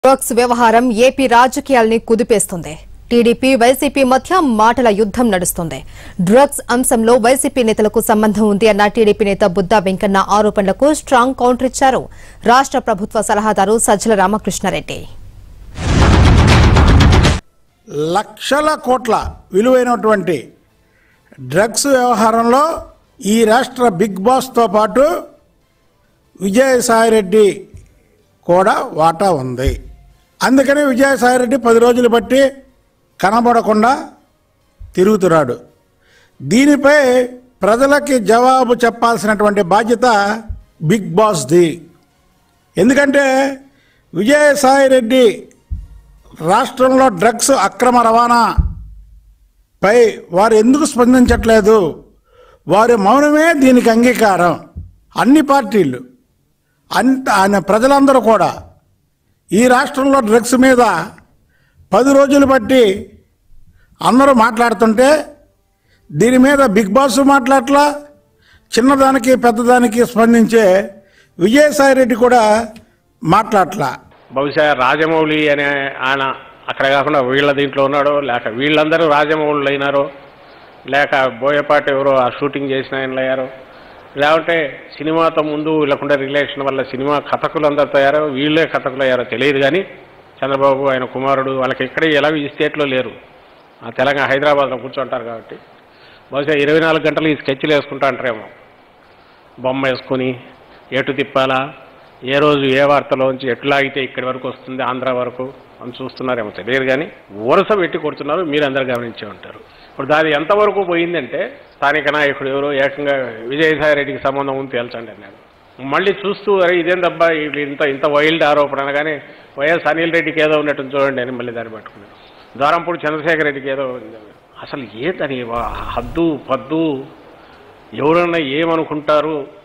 Drugs వ్యవహారం AP రాజకీయాల్ని కుదిపేస్తుంది TDP YCP మధ్య మాటల యుద్దం నడుస్తుంది డ్రగ్స్ అంశంలో వైసీపీ నేతలకు సంబంధం ఉంది అన్న టీడీపీ నేత బుద్దా వెంకన్న ఆరోపణలకు స్ట్రాంగ్ కౌంటర్ ఇచ్చారు రాష్ట ప్రభుత్వ సలహాదారు సజ్జల రామకృష్ణారెడ్డి లక్షల కోట్ల విలువైనటువంటి డ్రగ్స్ వ్యవహారంలో ఈ రాష్ట్ర బిగ్ బాస్తో పాటు విజయసాయిరెడ్డి కూడా వాటా ఉంది అందుకని విజయసాయిరెడ్డి పది రోజులు బట్టి కనబడకుండా తిరుగుతున్నాడు దీనిపై ప్రజలకి జవాబు చెప్పాల్సినటువంటి బాధ్యత బిగ్ బాస్ది ఎందుకంటే విజయసాయిరెడ్డి రాష్ట్రంలో డ్రగ్స్ అక్రమ రవాణా పై వారు ఎందుకు స్పందించట్లేదు వారి మౌనమే దీనికి అంగీకారం అన్ని పార్టీలు అంత ఆయన ప్రజలందరూ కూడా ఈ రాష్ట్రంలో డ్రగ్స్ మీద పది రోజులు బట్టి అందరూ మాట్లాడుతుంటే దీని మీద బిగ్ బాస్ మాట్లాడట్లా చిన్నదానికి పెద్దదానికి స్పందించే విజయసాయిరెడ్డి కూడా మాట్లాడట్లా బహుశా రాజమౌళి అనే ఆయన అక్కడ కాకుండా వీళ్ళ దీంట్లో ఉన్నాడో లేక వీళ్ళందరూ రాజమౌళులు అయినారో లేక బోయపాటి ఎవరో ఆ షూటింగ్ చేసిన ఆయనలు అయ్యారో లేకుంటే సినిమాతో ముందు వీళ్ళకుండా రిలేషన్ వల్ల సినిమా కథకులు అందరు తయారో వీళ్ళే కథకులు అయ్యారో తెలియదు కానీ చంద్రబాబు ఆయన కుమారుడు వాళ్ళకి ఇక్కడ ఎలాగో ఈ స్టేట్లో లేరు ఆ తెలంగాణ హైదరాబాద్లో కూర్చుంటారు కాబట్టి బహుశా ఇరవై నాలుగు గంటలు ఈ స్కెచ్లు వేసుకుంటా అంటారేమో బొమ్మ వేసుకొని ఎటు తిప్పాలా ఏ రోజు ఏ వార్తలోంచి ఎటు లాగితే ఇక్కడి వరకు వస్తుంది ఆంధ్ర వరకు అని చూస్తున్నారేమో తెలియదు కానీ వరుస పెట్టి కొడుతున్నారు మీరు అందరు గమనించే ఉంటారు ఇప్పుడు దాని ఎంతవరకు పోయిందంటే స్థానిక నాయకుడు ఎవరో ఏకంగా విజయసాయి రెడ్డికి సంబంధం ఉంది తేల్చండి అన్నాడు మళ్ళీ చూస్తూ అరే ఇదేందబ్బా వీళ్ళు ఇంత ఇంత వైల్డ్ ఆరోపణ అనగానే వైఎస్ అనిల్ రెడ్డికి ఏదో ఉన్నట్టు చూడండి అని మళ్ళీ దాన్ని పట్టుకున్నాడు ద్వారంపూడి చంద్రశేఖర్ రెడ్డికి ఏదో ఉంది. అసలు ఏంటని వా- హద్దు పద్దు ఎవరన్నా ఏమనుకుంటారు